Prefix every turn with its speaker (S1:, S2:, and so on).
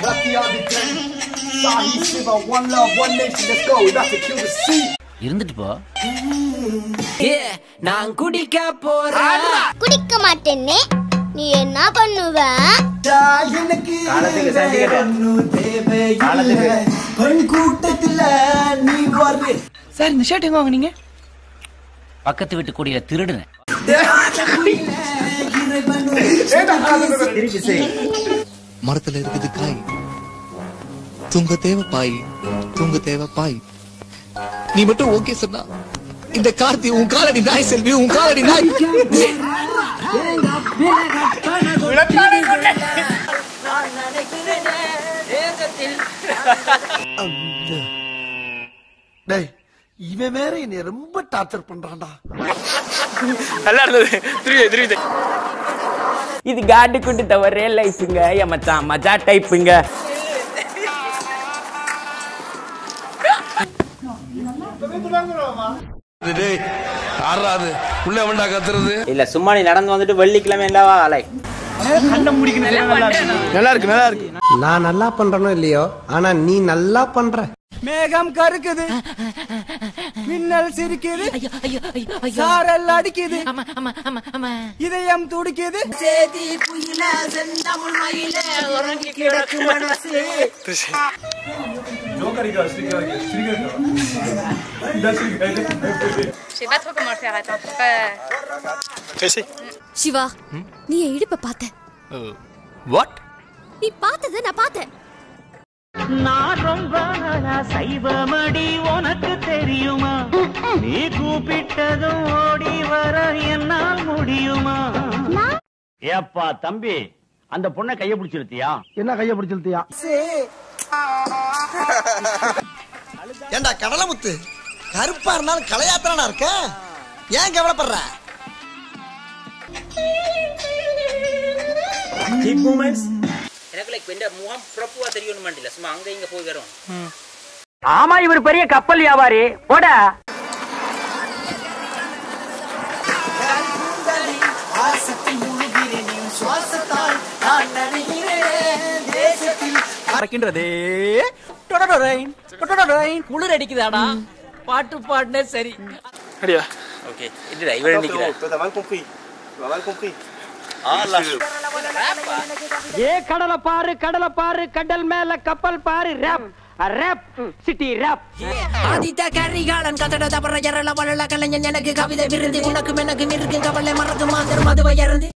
S1: Lucky I'll be gang. Sahi Shiva, one love, one nation, let's go. That's the kill the sea.
S2: இருந்துட்டு போ
S3: நான் குடிக்க போறேன்
S4: குடிக்க மாட்டேன்னு நீ என்ன பண்ணுவ
S1: எனக்கு
S5: காலத்துக்கு சண்டிகேட்.
S1: ஒண்ணு தேவையில்லை.
S5: காலத்துக்கு.
S1: பெண் கூட்டத்துல நீ வர்ற
S3: சார் இந்த ஷர்ட் எங்க வாங்குனீங்க
S2: பக்கத்து வீட்டு கூடிய திருடுனேன்
S5: திருப்பி செய்
S6: மரத்துல இருக்குது காய் தூங்க தேவை பாய் தூங்க தேவை பாய் நீ மட்டும் ஓகே சொன்னா இந்த கார்த்தி உன் காலடி நாய் செல்வி உன் காலடி நாய்
S1: டேய் இவன் வேற என்னை ரொம்ப டார்ச்சர் பண்றான்டா
S3: நல்லா இருந்தது திரும்பி திரும்பி இது காட்டு குண்டு தவிர லைஃபுங்க என் மச்சான் மஜா டைப்புங்க
S6: ஆறாது உள்ள வேண்டா கத்துறது
S5: இல்ல சும்மா நீ நடந்து வந்துட்டு வெள்ளிக்கிழமை என்னவா அலை
S3: நல்லா இருக்கு நல்லா இருக்கு
S7: நான் நல்லா பண்றனோ இல்லையோ ஆனா நீ நல்லா பண்ற
S3: மேகம் கருக்குது மின்னல் சிரிக்குது சாரல் அடிக்குது இதயம் துடிக்குது
S8: Je sais pas trop comment le faire, attends. faut Pas...
S4: Siva நீ என் இடுப்ப பார்த்த
S2: வாட்
S4: நீ பார்த்தத நான் பார்த்தேன்
S9: நான் ரொம்ப நாளா சைவமடி உனக்கு தெரியுமா நீ கூப்பிட்டதும் ஓடி வர என்னால் முடியுமா ஏப்பா தம்பி அந்த பொண்ணை கைய பிடிச்சிருத்தியா
S1: என்ன கைய பிடிச்சிருத்தியா
S7: ஏண்டா கடலமுத்து கருப்பா இருந்தாலும் கலையாத்திரனா இருக்க ஏன் கவலைப்படுற
S2: எனக்கு லைக் இந்த முகம் ப்ரப்புவா தெரியணும் மாட்டில சும்மா அங்க இங்க போய் வரும்
S9: ஆமா இவர் பெரிய கப்பல் வியாபாரி போடா
S3: பறக்கின்றதே டொடடொடைன், டொடடொடைன். குளிர் அடிக்குதாடா பாட்டு பாடினே சரி
S2: ஓகே இல்லடா இவன் நிக்கிறா
S9: ஏ கடலை பாரு கடலை பாரு கடல் மேல கப்பல் பாரு rap rap city rap
S3: Aditha Karikalan கதட தபர எரள வளல கலைஞன் எனக்கு கவிதை விருது உனக்கு எனக்கு இருக்கும் கவலை மறக்கும் மாந்தர் மதுவை இறந்து